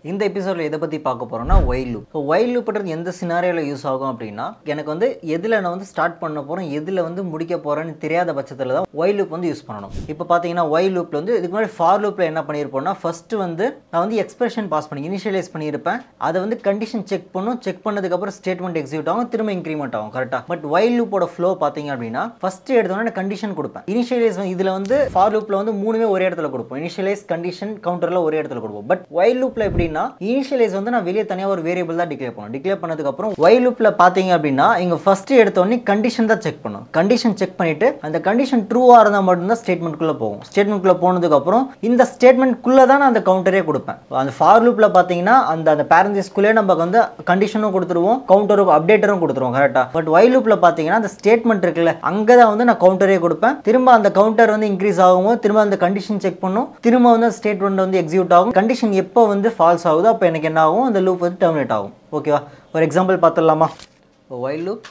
இந்த எபிசோடில் எதை பற்றி பார்க்க போகிறோம்னா ஒயில் லூப் ஸோ ஒயில் லூப்ன்றது எந்த சினாரியோவில் யூஸ் ஆகும் அப்படின்னா எனக்கு வந்து எதில் நான் வந்து ஸ்டார்ட் பண்ண போகிறேன் எதில் வந்து முடிக்க போகிறேன்னு தெரியாத பட்சத்தில் தான் ஒயில் லூப் வந்து யூஸ் பண்ணணும் இப்போ பார்த்தீங்கன்னா ஒயில் லூப்பில் வந்து இதுக்கு முன்னாடி ஃபார் லூப்பில் என்ன பண்ணியிருப்போம்னா ஃபஸ்ட்டு வந்து நான் வந்து எக்ஸ்பிரஷன் பாஸ் பண்ணி இனிஷியலைஸ் பண்ணியிருப்பேன் அதை வந்து கண்டிஷன் செக் பண்ணும் செக் பண்ணதுக்கப்புறம் ஸ்டேட்மெண்ட் எக்ஸிக்யூட் ஆகும் திரும்ப இன்க்ரிமெண்ட் ஆகும் கரெக்டாக பட் ஒயில் லூப்போட ஃப்ளோ பார்த்தீங்க அப்படின்னா ஃபஸ்ட்டு எடுத்தோன்னே நான் கண்டிஷன் கொடுப்பேன் இனிஷியலைஸ் இதில் வந்து ஃபார் லூப்பில் வந்து மூணுமே ஒரே இடத்துல கொடுப்போம் இனிஷியலைஸ் கண்டிஷன் கவுண்டரில் ஒரே இடத்துல கொடுப்போம் பட் ஒயில் லூப்பில் எப்படின்னா இனிஷியலைஸ் வந்து நான் வெளியே தனியாக ஒரு வேரியபிள் தான் டிக்ளேர் பண்ணும் டிக்ளேர் பண்ணதுக்கப்புறம் ஒயில் லூப்பில் பார்த்தீங்க அப்படின்னா இங்கே ஃபஸ்ட்டு எடுத்தோடனே கண்டிஷன் தான் செக் பண்ணும் கண்டிஷன் செக் பண்ணிட்டு அந்த கண்டிஷன் ட்ரூவாக இருந்தால் மட்டும்தான் ஸ்டேட்மெண்ட்குள்ளே போகும் ஸ்டேட்மெண்ட்குள்ளே போனதுக்கப்புறம் இந்த ஸ்டேட்மெண்ட்குள்ளே தான் நான் அந்த கவுண்டரே கொடுப்பேன் அந்த ஃபார் லூப்பில் பார்த்தீங்கன்னா அந்த அந்த பேரண்டிஸ்குள்ளே நம்ம வந்து கண்டிஷனும் கொடுத்துருவோம் கவுண்டரும் அப்டேட்டரும் கொடுத்துருவோம் கரெக்டாக பட் ஒயில் லூப்பில் பார்த்தீங்கன்னா அந்த ஸ்டேட்மெண்ட் இருக்குல்ல அங்கே தான் வந்து நான் கவுண்டரே கொடுப்பேன் திரும்ப அந்த கவுண்டர் வந்து இன்க்ரீஸ் ஆகும் திரும்ப அந்த கண்டிஷன் செக் பண்ணும் திரும்ப வந்து ஸ்டேட்மெண்ட் வந்து எக்ஸிக்யூட் ஆகும் கண்டிஷன் எப்போ வந்து ஃபால்ஸ் ஆகுதோ அப்போ எனக்கு என்ன ஆகும் அந்த லூப் வந்து டெர்மினேட் ஆகும் ஓகேவா ஒரு எக்ஸாம்பிள் பார்த்துடலாமா ஒயில் லூப்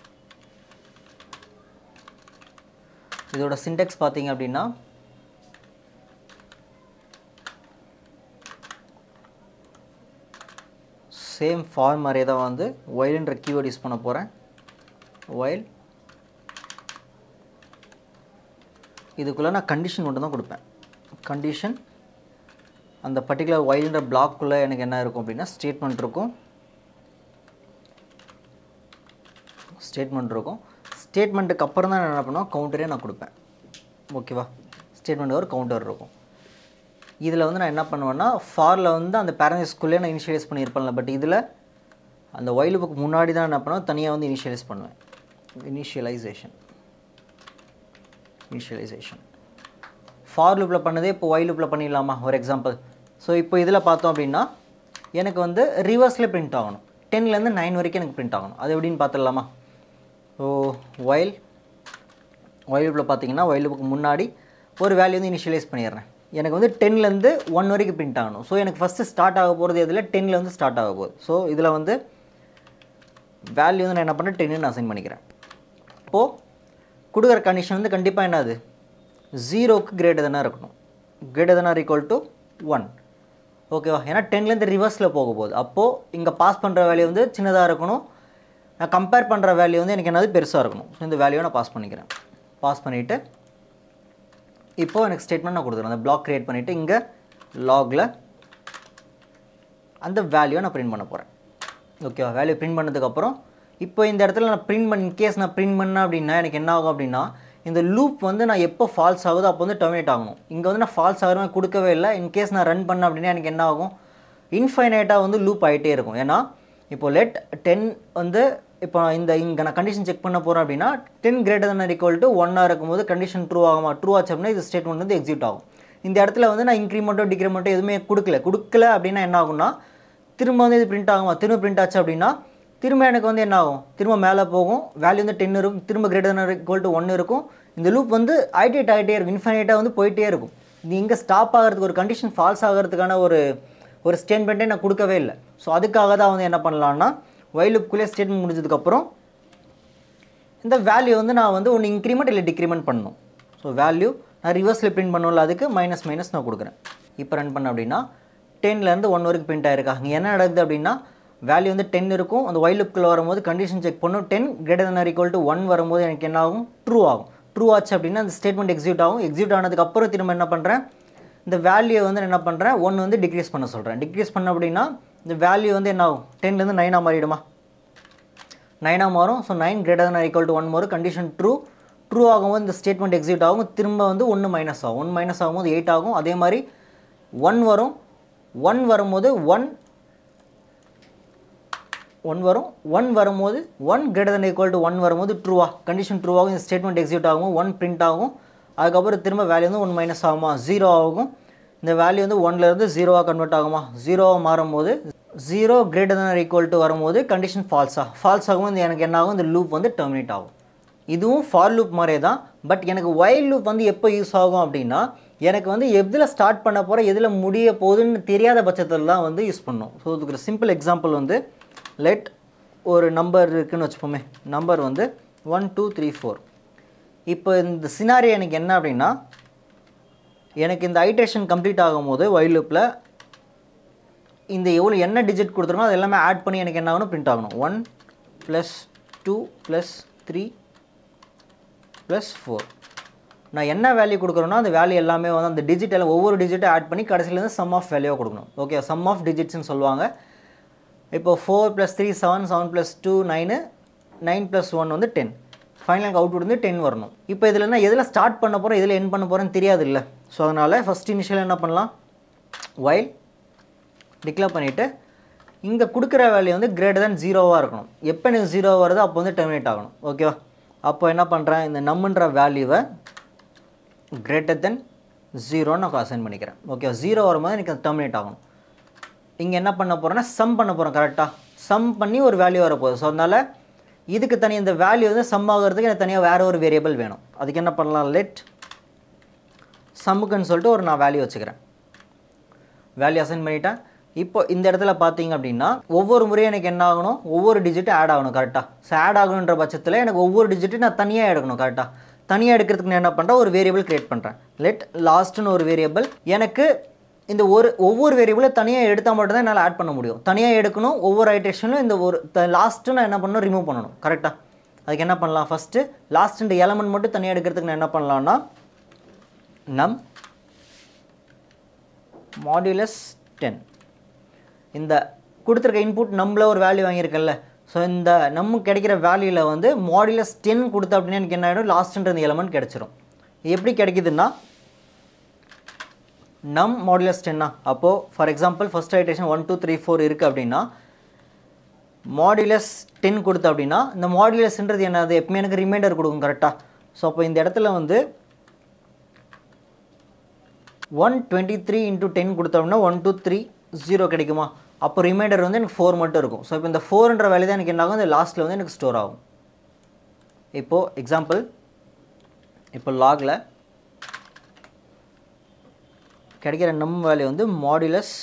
இதோட சின்டெக்ஸ் பார்த்தீங்க அப்படின்னா சேம் ஃபார்ம் மாதிரியே தான் வந்து ஒயில்ன்ற கீவேர்ட் யூஸ் பண்ண போகிறேன் ஒயில் இதுக்குள்ளே நான் கண்டிஷன் மட்டும் தான் கொடுப்பேன் கண்டிஷன் அந்த பர்டிகுலர் ஒயில்ன்ற பிளாக்குள்ளே எனக்கு என்ன இருக்கும் அப்படின்னா ஸ்டேட்மெண்ட் இருக்கும் ஸ்டேட்மெண்ட் இருக்கும் ஸ்டேட்மெண்ட்டுக்கு அப்புறம் தான் நான் என்ன பண்ணுவேன் கவுண்டரே நான் கொடுப்பேன் ஓகேவா ஸ்டேட்மெண்ட் ஒரு கவுண்டர் இருக்கும் இதில் வந்து நான் என்ன பண்ணுவேன்னா ஃபாரில் வந்து அந்த பேரண்ட்ஸ்குள்ளே நான் இனிஷியலைஸ் பண்ணியிருப்பேன்ல பட் இதில் அந்த ஒயிலுக்கு முன்னாடி தான் என்ன பண்ணுவேன் தனியாக வந்து இனிஷியலைஸ் பண்ணுவேன் இனிஷியலைசேஷன் இனிஷியலைசேஷன் ஃபார் லூப்பில் பண்ணதே இப்போ ஒய் லூப்பில் பண்ணிடலாமா ஒரு எக்ஸாம்பிள் ஸோ இப்போ இதில் பார்த்தோம் அப்படின்னா எனக்கு வந்து ரிவர்ஸில் பிரிண்ட் ஆகணும் டென்லேருந்து நைன் வரைக்கும் எனக்கு பிரிண்ட் ஆகணும் அது எப்படின்னு பார்த்துடலாமா ஸோ ஒயில் ஒயில் லூப்பில் பார்த்தீங்கன்னா ஒயில் லூப்புக்கு முன்னாடி ஒரு வேல்யூ வந்து இனிஷியலைஸ் பண்ணிடுறேன் எனக்கு வந்து டென்லேருந்து ஒன் வரைக்கும் பிரிண்ட் ஆகணும் ஸோ எனக்கு ஃபஸ்ட்டு ஸ்டார்ட் ஆக போகிறது இதில் டென்னில் வந்து ஸ்டார்ட் ஆக போகுது ஸோ இதில் வந்து வேல்யூ வந்து நான் என்ன பண்ணேன் டென்னு அசைன் பண்ணிக்கிறேன் இப்போது கொடுக்குற கண்டிஷன் வந்து கண்டிப்பாக என்னது ஜீரோக்கு கிரேட்டர் தானே இருக்கணும் கிரேட்டர் தானே ஈக்குவல் டு ஒன் ஓகேவா ஏன்னா டென்லேருந்து ரிவர்ஸில் போக போகுது அப்போது இங்கே பாஸ் பண்ணுற வேல்யூ வந்து சின்னதாக இருக்கணும் நான் கம்பேர் பண்ணுற வேல்யூ வந்து எனக்கு என்னது பெருசாக இருக்கணும் ஸோ இந்த வேல்யூவை நான் பாஸ் பண்ணிக்கிறேன் பாஸ் பண்ணிவிட்டு இப்போது எனக்கு ஸ்டேட்மெண்ட் நான் கொடுத்துருவேன் அந்த பிளாக் க்ரியேட் பண்ணிவிட்டு இங்கே லாகில் அந்த வேல்யூவை நான் பிரிண்ட் பண்ண போகிறேன் ஓகேவா வேல்யூ பிரிண்ட் பண்ணதுக்கப்புறம் இப்போ இந்த இடத்துல நான் பிரிண்ட் பண்ண இன்கேஸ் நான் பிரிண்ட் பண்ணேன் அப்படின்னா எனக்கு என்ன ஆகும் அப்படின்னா இந்த லூப் வந்து நான் எப்போ ஃபால்ஸ் ஆகுதோ அப்போ வந்து டெர்மினேட் ஆகணும் இங்கே வந்து நான் ஃபால்ஸ் ஆகிற மாதிரி கொடுக்கவே இல்லை இன்கேஸ் நான் ரன் பண்ணேன் அப்படின்னா எனக்கு என்ன ஆகும் இன்ஃபைனைட்டாக வந்து லூப் ஆகிட்டே இருக்கும் ஏன்னா இப்போ லெட் டென் வந்து இப்போ இந்த இங்கே நான் கண்டிஷன் செக் பண்ண போகிறேன் அப்படின்னா ten greater than equal to ஒன்னாக இருக்கும்போது கண்டிஷன் ட்ரூ ஆகுமா ட்ரூ ஆச்சு அப்படின்னா இது ஸ்டேட்மெண்ட் வந்து எக்ஸிக்யூட் ஆகும் இந்த இடத்துல வந்து நான் இன்க்ரிமெண்ட்டோ டிக்ரிமெண்ட்டோ எதுவுமே கொடுக்கல கொடுக்கல அப்படின்னா என்ன ஆகும்னா திரும்ப வந்து இது பிரிண்ட் ஆகுமா திரும்ப பிரிண்ட் ஆச்சு அப்படின்னா திரும்ப எனக்கு வந்து என்ன ஆகும் திரும்ப மேலே போகும் வேல்யூ வந்து டென் இருக்கும் திரும்ப கிரேட்டர் தன் ஈக்குவல் டு ஒன்று இருக்கும் இந்த லூப் வந்து ஐடேட் ஆகிட்டே இருக்கும் இன்ஃபைனைட்டாக வந்து போயிட்டே இருக்கும் இது இங்கே ஸ்டாப் ஆகிறதுக்கு ஒரு கண்டிஷன் ஃபால்ஸ் ஆகிறதுக்கான ஒரு ஒரு ஸ்டேட்மெண்ட்டே நான் கொடுக்கவே இல்லை ஸோ அதுக்காக தான் வந்து என்ன பண்ணலான்னா வயலுக்குள்ளே ஸ்டேட்மெண்ட் முடிஞ்சதுக்கப்புறம் இந்த வேல்யூ வந்து நான் வந்து ஒன்று இன்க்ரிமெண்ட் இல்லை டிக்ரிமெண்ட் பண்ணணும் ஸோ வேல்யூ நான் ரிவர்ஸில் பிரிண்ட் பண்ணல அதுக்கு மைனஸ் மைனஸ் நான் கொடுக்குறேன் இப்போ ரன் பண்ண அப்படின்னா டென்லேருந்து ஒன் வரைக்கும் பிரிண்ட் ஆயிருக்கா இங்கே என்ன நடக்குது அப்படின்னா வேல்யூ வந்து டென் இருக்கும் அந்த ஒயிலுக்குள்ளே வரும்போது கண்டிஷன் செக் பண்ணும் ten greater than equal to one வரும்போது எனக்கு என்ன ஆகும் ட்ரூ ஆகும் ட்ரூ ஆச்சு அப்படின்னா அந்த ஸ்டேட்மெண்ட் எக்ஸிக்யூட் ஆகும் எக்ஸிக்யூட் ஆனதுக்கப்புறம் திரும்ப என்ன பண்ணுறேன் இந்த வேல்யூ வந்து நான் என்ன பண்ணுறேன் ஒன்று வந்து டிக்ரீஸ் பண்ண சொல்கிறேன் டிக்ரீஸ் பண்ண அப்படின்னா இந்த வேல்யூ வந்து என்ன ஆகும் டென்லேருந்து நைனாக மாறிடுமா நைனாக மாறும் so nine greater than equal to one மாறும் கண்டிஷன் ட்ரூ ட்ரூ ஆகும்போது இந்த ஸ்டேட்மெண்ட் எக்ஸிக்யூட் ஆகும் திரும்ப வந்து ஒன்று மைனஸ் ஆகும் ஒன் மைனஸ் ஆகும்போது எயிட் ஆகும் அதே மாதிரி ஒன் வரும் ஒன் வரும்போது ஒன் ஒன் வரும் ஒன் வரும்போது one greater than equal to one வரும்போது ட்ரூவா கண்டிஷன் ட்ரூ ஆகும் இந்த ஸ்டேட்மெண்ட் எக்ஸிக்யூட் ஆகும் ஒன் பிரிண்ட் ஆகும் அதுக்கப்புறம் திரும்ப வேல்யூ வந்து ஒன் மைனஸ் ஆகுமா ஜீரோ ஆகும் இந்த வேல்யூ வந்து ஒன்லேருந்து ஜீரோவாக கன்வெர்ட் ஆகுமா ஜீரோவாக மாறும்போது zero greater than equal to வரும்போது கண்டிஷன் ஃபால்ஸா ஃபால்ஸ் ஆகும் இந்த எனக்கு என்ன ஆகும் இந்த லூப் வந்து டெர்மினேட் ஆகும் இதுவும் ஃபார் லூப் மாதிரியே தான் பட் எனக்கு ஒயில் லூப் வந்து எப்போ யூஸ் ஆகும் அப்படின்னா எனக்கு வந்து எதில் ஸ்டார்ட் பண்ண போகிறேன் எதில் முடிய போகுதுன்னு தெரியாத பட்சத்தில் தான் வந்து யூஸ் பண்ணணும் ஸோ இதுக்கு ஒரு சிம்பிள் எக்ஸாம்பிள் வந்து லெட் ஒரு நம்பர் இருக்குன்னு வச்சுப்போமே நம்பர் வந்து ஒன் டூ த்ரீ ஃபோர் இப்போ இந்த சினாரி எனக்கு என்ன அப்படின்னா எனக்கு இந்த ஐட்ரேஷன் கம்ப்ளீட் ஆகும்போது ஒயில் லூப்பில் இந்த எவ்வளோ என்ன டிஜிட் கொடுத்துருக்கோம் அது எல்லாமே ஆட் பண்ணி எனக்கு என்ன ஆகணும் பிரிண்ட் ஆகணும் one plus two plus three plus four நான் என்ன வேல்யூ கொடுக்குறேனோ அந்த வேல்யூ எல்லாமே வந்து அந்த டிஜிட் எல்லாம் ஒவ்வொரு டிஜிட்டை ஆட் பண்ணி கடைசியிலேருந்து சம் ஆஃப் வேல்யூவாக கொடுக்கணும் ஓகே சம் ஆஃப் டிஜிட்ஸ்னு சொல்லுவாங்க இப்போ four plus three seven seven plus two nine nine plus one வந்து டென் ஃபைனல் அவுட்புட் வந்து டென் வரணும் இப்போ இதில் என்ன எதில் ஸ்டார்ட் பண்ண போகிறோம் எதில் என் பண்ண போகிறேன்னு தெரியாது இல்லை ஸோ அதனால் ஃபஸ்ட் இனிஷியல் என்ன பண்ணலாம் வைல் டிக்ளேர் பண்ணிவிட்டு இங்கே கொடுக்குற வேல்யூ வந்து கிரேட்டர் than ஜீரோவாக இருக்கணும் எப்போ எனக்கு ஜீரோ வருதோ அப்போ வந்து டெர்மினேட் ஆகணும் ஓகேவா அப்போ என்ன பண்ணுறேன் இந்த நம்மன்ற வேல்யூவை கிரேட்டர் தென் ஜீரோன்னு நான் அசைன் பண்ணிக்கிறேன் ஓகே ஜீரோ வரும்போது எனக்கு டெர்மினேட் ஆகணும் இங்கே என்ன பண்ண போகிறேன்னா சம் பண்ண போகிறோம் கரெக்டாக சம் பண்ணி ஒரு வேல்யூ வரப்போகுது ஸோ அதனால் இதுக்கு தனி இந்த வேல்யூ வந்து சம் ஆகிறதுக்கு எனக்கு தனியாக வேறு ஒரு வேரியபிள் வேணும் அதுக்கு என்ன பண்ணலாம் லெட் சம்முக்குன்னு சொல்லிட்டு ஒரு நான் வேல்யூ வச்சுக்கிறேன் வேல்யூ அசைன் பண்ணிட்டேன் இப்போ இந்த இடத்துல பார்த்தீங்க அப்படின்னா ஒவ்வொரு முறையும் எனக்கு என்ன ஆகணும் ஒவ்வொரு டிஜிட்டும் ஆட் ஆகணும் கரெக்டாக ஸோ ஆட் ஆகணுன்ற பட்சத்தில் எனக்கு ஒவ்வொரு டிஜிட்டும் நான் தனியாக எடுக்கணும் கரெக்டாக தனியாக எடுக்கிறதுக்கு நான் என்ன பண்ணுறேன் ஒரு வேரியபிள் கிரியேட் பண்ணுறேன் லெட் லாஸ்ட்னு ஒரு வேரியபிள் எனக்கு இந்த ஒரு ஒவ்வொரு வேரியபிளை தனியாக எடுத்தால் மட்டும்தான் என்னால் ஆட் பண்ண முடியும் தனியாக எடுக்கணும் ஒவ்வொரு ஐட்ரேஷனும் இந்த ஒரு லாஸ்ட்டு நான் என்ன பண்ணணும் ரிமூவ் பண்ணணும் கரெக்டாக அதுக்கு என்ன பண்ணலாம் ஃபஸ்ட்டு லாஸ்ட் இந்த எலமெண்ட் மட்டும் தனியாக எடுக்கிறதுக்கு நான் என்ன பண்ணலாம்னா நம் மாடுலஸ் டென் இந்த கொடுத்துருக்க இன்புட் நம்மள ஒரு வேல்யூ வாங்கியிருக்கல்ல ஸோ இந்த நமக்கு கிடைக்கிற வேல்யூவில் வந்து மாடுலஸ் டென் கொடுத்தா அப்படின்னா எனக்கு என்ன ஆகிடும் லாஸ்ட்ன்ற இந்த எலமெண்ட் கிடச்சிரும் இது எப்படி கிடைக்குதுன்னா நம் மாடுலஸ் டென்னா அப்போது for example first iteration one two three four இருக்குது அப்படின்னா மாடுலஸ் டென் கொடுத்து அப்படின்னா இந்த மாடுலஸ்ன்றது என்னது எப்பவுமே எனக்கு ரிமைண்டர் கொடுக்கும் கரெக்டாக ஸோ அப்போ இந்த இடத்துல வந்து one twenty three into ten கொடுத்தோம்னா ஒன் டூ த்ரீ ஜீரோ கிடைக்குமா அப்போ ரிமைண்டர் வந்து எனக்கு ஃபோர் மட்டும் இருக்கும் ஸோ இப்போ இந்த ஃபோர்ன்ற வேல்யூ தான் எனக்கு என்ன ஆகும் இந்த லாஸ்ட்டில் வந்து எனக்கு ஸ்டோர் ஆகும் இப்போது எக்ஸாம்பிள் இப்போ லாகில் கிடைக்கிற நம் வேல்யூ வந்து மாடுலஸ்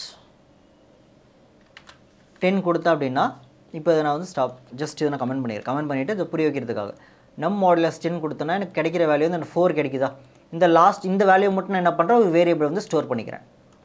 டென் கொடுத்தா அப்படின்னா இப்போ இதை நான் வந்து ஸ்டாப் ஜஸ்ட் இதை நான் கமெண்ட் பண்ணிடுறேன் கமெண்ட் பண்ணிவிட்டு இதை புரிய வைக்கிறதுக்காக நம் மாடுலஸ் டென் கொடுத்தோன்னா எனக்கு கிடைக்கிற வேல்யூ வந்து எனக்கு ஃபோர் கிடைக்குதா இந்த லாஸ்ட் இந்த வேல்யூ மட்டும் நான் என்ன பண்ணுறேன் ஒரு வேரியபிள் வந்து ஸ்டோர் பண்ணிக்கிறேன்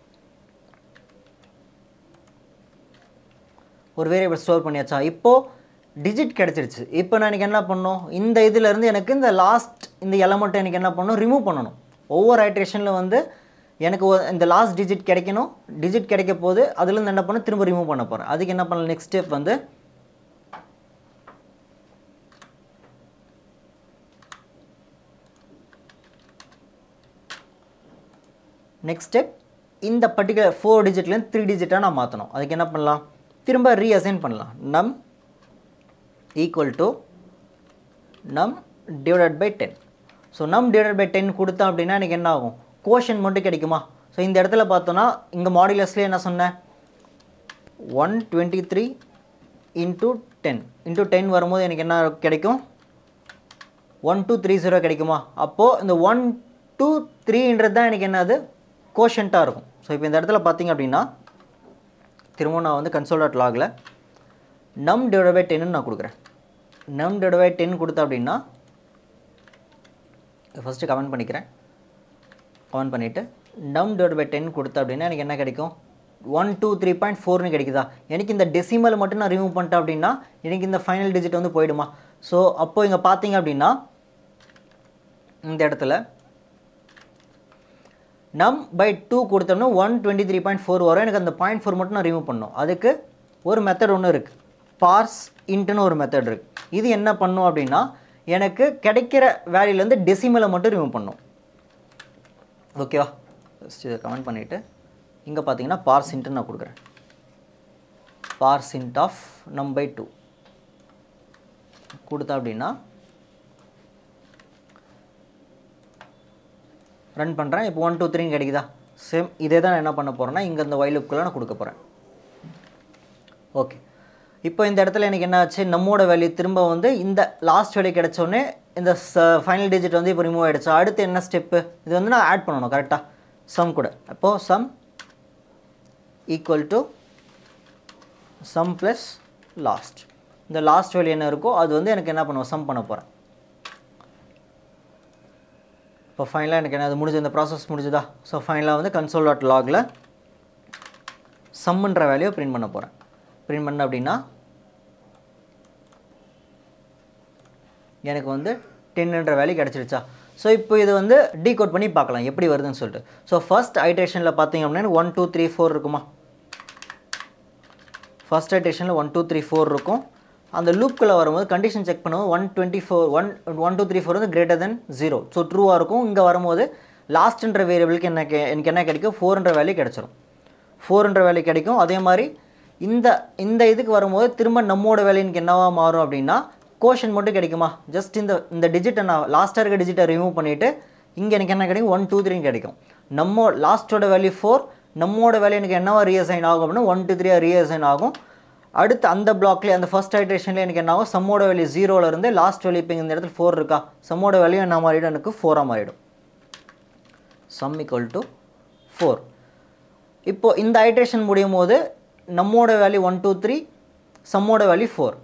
ஒரு வேரியபிள் ஸ்டோர் பண்ணியாச்சா இப்போது டிஜிட் கிடச்சிருச்சு இப்போ நான் எனக்கு என்ன பண்ணணும் இந்த இதிலேருந்து எனக்கு இந்த லாஸ்ட் இந்த எலமெண்ட்டை எனக்கு என்ன பண்ணணும் ரிமூவ் பண்ணணும் ஒவ்வொரு ஐட்ரேஷனில் வந்து எனக்கு ஒ- இந்த லாஸ்ட் டிஜிட் கிடைக்கணும் டிஜிட் கிடைக்க போது அதுலேருந்து என்ன பண்ண திரும்ப ரிமூவ் பண்ண போகிறேன் அதுக்கு என்ன பண்ணலாம் நெக்ஸ்ட் ஸ்டெப் வந்து நெக்ஸ்ட் ஸ்டெப் இந்த பர்டிகுலர் ஃபோர் டிஜிட்லேருந்து த்ரீ டிஜிட்டாக நான் மாற்றணும் அதுக்கு என்ன பண்ணலாம் திரும்ப ரீஅசைன் பண்ணலாம் num equal to num divided by ten so num divided by ten கொடுத்தோம் அப்படின்னா எனக்கு என்ன ஆகும் கோஷன் மட்டும் கிடைக்குமா ஸோ இந்த இடத்துல பார்த்தோன்னா இங்கே மாடுலஸ்லேயே என்ன சொன்னேன் one twenty three into ten into ten வரும்போது எனக்கு என்ன கிடைக்கும் ஒன் டூ த்ரீ ஜீரோ கிடைக்குமா அப்போது இந்த ஒன் டூ த்ரீன்றது தான் எனக்கு என்னது கோஷன்ட்டாக இருக்கும் ஸோ இப்போ இந்த இடத்துல பார்த்தீங்க அப்படின்னா திரும்ப நான் வந்து கன்சோல் டாட் லாகில் நம் டிவைட் பை டென்னு நான் கொடுக்குறேன் நம் டிவைட் பை டென் கொடுத்தேன் அப்படின்னா ஃபஸ்ட்டு கமெண்ட் பண்ணிக்கிறேன் கமெண்ட் பண்ணிவிட்டு நம் டிவைட் பை டென் கொடுத்தேன் அப்படின்னா எனக்கு என்ன கிடைக்கும் ஒன் டூ த்ரீ பாயிண்ட் ஃபோர்னு கிடைக்குதா எனக்கு இந்த டெசிமல் மட்டும் நான் ரிமூவ் பண்ணிட்டேன் அப்படின்னா எனக்கு இந்த ஃபைனல் டிஜிட் வந்து போயிடுமா ஸோ அப்போ இங்கே பார்த்தீங்க அப்படின்னா இந்த இடத்துல நம் பை டூ கொடுத்தோம்னா one twenty three point four வரும் எனக்கு அந்த பாயிண்ட் ஃபோர் மட்டும் நான் ரிமூவ் பண்ணணும் அதுக்கு ஒரு மெத்தட் ஒன்று இருக்குது பார்ஸ் இன்ட்டுன்னு ஒரு மெத்தட் இருக்குது இது என்ன பண்ணும் அப்படின்னா எனக்கு கிடைக்கிற வேல்யூலேருந்து டெசிமலை மட்டும் ரிமூவ் பண்ணும் ஓகேவா ஜஸ்ட் இதை கமெண்ட் பண்ணிவிட்டு இங்கே பார்த்தீங்கன்னா பார்ஸ் இன்ட்டு நான் கொடுக்குறேன் parse int of num by two கொடுத்தா அப்படின்னா ரன் பண்ணுறேன் இப்போ ஒன் டூ த்ரீன்னு கிடைக்குதா சேம் இதே தான் நான் என்ன பண்ண போகிறேன்னா இங்கே இந்த வயலுக்குள்ளே நான் கொடுக்க போகிறேன் ஓகே இப்போ இந்த இடத்துல எனக்கு என்ன ஆச்சு நம்மோட வேல்யூ திரும்ப வந்து இந்த லாஸ்ட் வேல்யூ கிடைச்சோடனே இந்த ஃபைனல் டிஜிட் வந்து இப்போ ரிமூவ் ஆகிடுச்சு அடுத்து என்ன ஸ்டெப்பு இது வந்து நான் ஆட் பண்ணணும் கரெக்டாக சம் கூட அப்போது sum equal to sum plus last இந்த லாஸ்ட் வேல்யூ என்ன இருக்கோ அது வந்து எனக்கு என்ன பண்ணுவோம் சம் பண்ண போகிறேன் இப்போ ஃபைனலாக எனக்கு என்ன அது முடிஞ்சு இந்த ப்ராசஸ் முடிஞ்சுதா ஸோ ஃபைனலாக வந்து கன்சோல் டாட் லாகில் சம்முன்ற வேல்யூ பிரிண்ட் பண்ண போகிறேன் பிரிண்ட் பண்ண அப்படின்னா எனக்கு வந்து டென்னுன்ற வேல்யூ கிடச்சிருச்சா ஸோ இப்போ இது வந்து டீகோட் பண்ணி பார்க்கலாம் எப்படி வருதுன்னு சொல்லிட்டு ஸோ ஃபர்ஸ்ட் ஐட்ரேஷனில் பார்த்தீங்க அப்படின்னா ஒன் டூ த்ரீ ஃபோர் இருக்குமா ஃபர்ஸ்ட் ஐட்ரேஷனில் ஒன் டூ த்ரீ ஃபோர் இருக்கும் அந்த லூப்குள்ளே வரும்போது கண்டிஷன் செக் பண்ணும்போது one twenty four one one two three four வந்து கிரேட்டர் தென் ஜீரோ ஸோ ட்ரூவாக இருக்கும் இங்கே வரும்போது லாஸ்ட்ன்ற வேரியபிளுக்கு என்ன கே- எனக்கு என்ன கிடைக்கும் ஃபோர்ன்ற வேல்யூ கிடச்சிரும் ஃபோர்ன்ற வேல்யூ கிடைக்கும் அதே மாதிரி இந்த இந்த இதுக்கு வரும்போது திரும்ப நம்மோட வேல்யூ எனக்கு என்னவா மாறும் அப்படின்னா கோஷன் மட்டும் கிடைக்குமா ஜஸ்ட் இந்த இந்த டிஜிட்டை நான் லாஸ்ட்டாக இருக்க டிஜிட்டை ரிமூவ் பண்ணிவிட்டு இங்கே எனக்கு என்ன கிடைக்கும் ஒன் டூ த்ரீன்னு கிடைக்கும் நம்ம லாஸ்ட்டோட வேல்யூ ஃபோர் நம்மோட வேல்யூ எனக்கு என்னவா ரீஅசைன் ஆகும் அப்படின்னா ஒன் டூ த்ரீயாக ரீஅசைன் ஆகும் அடுத்து அந்த பிளாக்லேயே அந்த ஃபர்ஸ்ட் ஹைட்ரேஷன்லேயே எனக்கு என்ன ஆகும் சம்மோட வேல்யூ ஜீரோல இருந்து லாஸ்ட் வேல்யூ இப்போ இந்த இடத்துல ஃபோர் இருக்கா சம்மோட வேல்யூ என்ன மாறிடும் எனக்கு ஃபோராக மாறிடும் சம் equal டு ஃபோர் இப்போ இந்த ஐட்ரேஷன் முடியும் போது நம்மோட வேல்யூ ஒன் டூ த்ரீ சம்மோட value four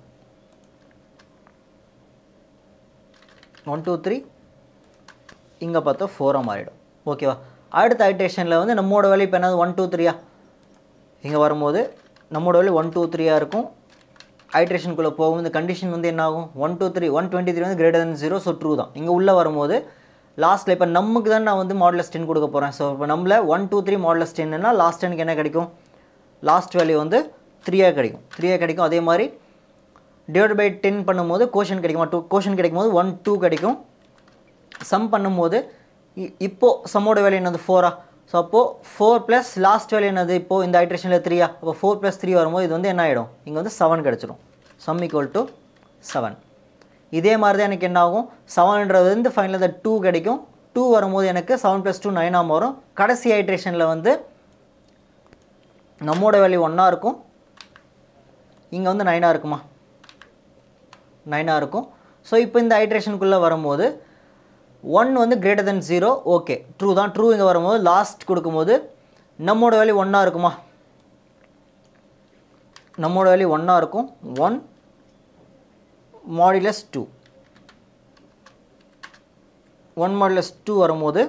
one two three இங்கே பார்த்தா ஃபோராக மாறிடும் ஓகேவா அடுத்த ஐட்ரேஷனில் வந்து நம்மோட வேல்யூ இப்போ என்னது ஒன் டூ த்ரீயா இங்கே வரும்போது நம்மோட வேல்யூ ஒன் டூ த்ரீயாக இருக்கும் ஐட்ரேஷனுக்குள்ளே போகும் இந்த கண்டிஷன் வந்து என்ன ஆகும் one two three one twenty three வந்து greater than zero so true தான் இங்கே உள்ளே வரும்போது லாஸ்ட்டில் இப்போ நமக்கு தான் நான் வந்து மாடலஸ் டென் கொடுக்க போகிறேன் ஸோ இப்போ நம்மள ஒன் டூ த்ரீ மாடலஸ் டென்னா லாஸ்ட் எனக்கு என்ன கிடைக்கும் லாஸ்ட் வேல்யூ வந்து த்ரீயாக கிடைக்கும் த்ரீயாக கிடைக்கும் அதே மாதிரி டிவைட் பை டென் பண்ணும்போது கோஷன் கிடைக்குமா டூ கோஷன் கிடைக்கும் போது ஒன் டூ கிடைக்கும் சம் பண்ணும்போது இ- இப்போ சம்மோட வேல்யூ என்னது ஃபோரா ஸோ அப்போது ஃபோர் ப்ளஸ் லாஸ்ட் வேல்யூ என்னது இப்போது இந்த ஐட்ரேஷனில் த்ரீயா அப்போ ஃபோர் ப்ளஸ் த்ரீ வரும்போது இது வந்து என்ன ஆகிடும் இங்கே வந்து செவன் கிடச்சிரும் சம் ஈக்குவல் டு செவன் இதே மாதிரி தான் எனக்கு என்ன ஆகும் செவன்ன்றது வந்து ஃபைனல் இந்த டூ கிடைக்கும் டூ வரும்போது எனக்கு செவன் ப்ளஸ் டூ நைனாக வரும் கடைசி ஐட்ரேஷனில் வந்து நம்மோட வேல்யூ ஒன்றா இருக்கும் இங்கே வந்து நைனாக இருக்குமா நைனாக இருக்கும் ஸோ இப்போ இந்த ஐட்ரேஷனுக்குள்ளே வரும்போது ஒன் வந்து greater then zero okay true தான் ட்ரூ இங்கே வரும்போது லாஸ்ட் கொடுக்கும்போது நம்மோட வேல்யூ ஒன்றா இருக்குமா நம்மோட வேல்யூ ஒன்றா இருக்கும் one modulus two one modulus two வரும்போது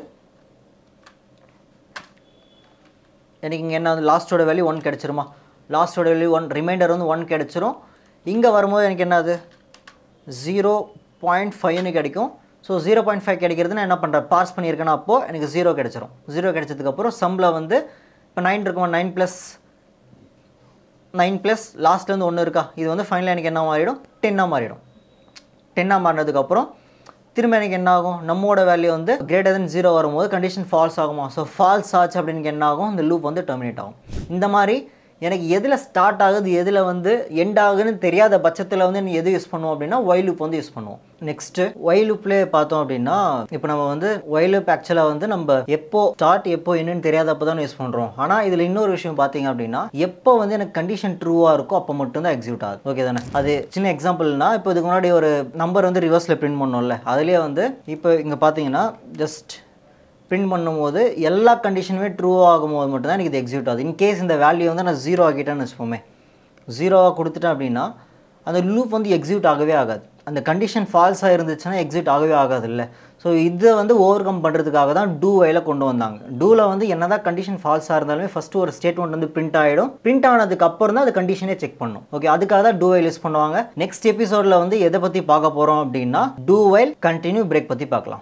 எனக்கு இங்கே என்ன வந்து லாஸ்ட்டோட வேல்யூ ஒன் கிடச்சிருமா லாஸ்ட்டோட வேல்யூ ஒன் ரிமைண்டர் வந்து ஒன் கிடச்சிரும் இங்கே வரும்போது எனக்கு என்னது ஜீரோ பாயிண்ட் ஃபைவ்னு கிடைக்கும் ஸோ ஜீரோ பாயிண்ட் ஃபைவ் கிடைக்கிறது நான் என்ன பண்ணுறேன் பாஸ் பண்ணியிருக்கேன்னா அப்போது எனக்கு ஜீரோ கிடச்சிரும் ஜீரோ கிடைச்சதுக்கப்புறம் சம்மில் வந்து இப்போ நைன் இருக்குமா நைன் ப்ளஸ் நைன் ப்ளஸ் லாஸ்ட்ல வந்து ஒன்று இருக்கா இது வந்து ஃபைனலாக எனக்கு என்ன மாறிடும் டென்னாக மாறிடும் டென்னாக மாறினதுக்கப்புறம் திரும்ப எனக்கு என்ன ஆகும் நம்மோட வேல்யூ வந்து கிரேட்டர் தென் ஜீரோ வரும்போது கண்டிஷன் ஃபால்ஸ் ஆகுமா ஸோ ஃபால்ஸ் ஆச்சு அப்படின்னு என்ன ஆகும் இந்த லூப் வந்து டெர்மினேட் ஆகும் இந்த மாதிரி எனக்கு எதில் ஸ்டார்ட் ஆகுது எதில் வந்து எண்ட் ஆகுதுன்னு தெரியாத பட்சத்தில் வந்து நீ எது யூஸ் பண்ணுவோம் அப்படின்னா ஒய் லூப் வந்து யூஸ் பண்ணுவோம் நெக்ஸ்ட்டு ஒய் லூப்லேயே பார்த்தோம் அப்படின்னா இப்போ நம்ம வந்து ஒய் லூப் ஆக்சுவலாக வந்து நம்ம எப்போ ஸ்டார்ட் எப்போ என்னன்னு தெரியாதப்போ தான் யூஸ் பண்ணுறோம் ஆனால் இதில் இன்னொரு விஷயம் பார்த்தீங்க அப்படின்னா எப்போ வந்து எனக்கு கண்டிஷன் ட்ரூவாக இருக்கோ அப்போ மட்டும்தான் எக்ஸிக்யூட் ஆகுது ஓகே தானே அது சின்ன எக்ஸாம்பிள்னா இப்போ இதுக்கு முன்னாடி ஒரு நம்பர் வந்து ரிவர்ஸில் பிரிண்ட் பண்ணோம்ல அதுலேயே வந்து இப்போ இங்கே பார்த்தீங்கன்னா ஜஸ்ட் பிரிண்ட் பண்ணும்போது எல்லா கண்டிஷனுமே ட்ரூ ஆகும்போது மட்டும்தான் எனக்கு இது எக்ஸிக்யூட் ஆகுது இன்கேஸ் இந்த வேல்யூ வந்து நான் ஜீரோ ஆக்கிட்டேன்னு வச்சுப்போமே ஜீரோவாக கொடுத்துட்டேன் அப்படின்னா அந்த லூப் வந்து எக்ஸிக்யூட் ஆகவே ஆகாது அந்த கண்டிஷன் ஃபால்ஸாக இருந்துச்சுன்னா எக்ஸிக்யூட் ஆகவே ஆகாது இல்லை ஸோ இதை வந்து ஓவர் கம் பண்ணுறதுக்காக தான் டூ வைல கொண்டு வந்தாங்க டூவில் வந்து என்னதான் கண்டிஷன் ஃபால்ஸாக இருந்தாலுமே ஃபஸ்ட்டு ஒரு ஸ்டேட்மெண்ட் வந்து பிரிண்ட் ஆகிடும் பிரிண்ட் ஆனதுக்கு அப்புறம் தான் அது கண்டிஷனே செக் பண்ணும் ஓகே அதுக்காக தான் டூ வைல் யூஸ் பண்ணுவாங்க நெக்ஸ்ட் எபிசோடில் வந்து எதை பற்றி பார்க்க போகிறோம் அப்படின்னா டூ வைல் கண்டினியூ பிரேக் பற்றி பார்க்கலாம்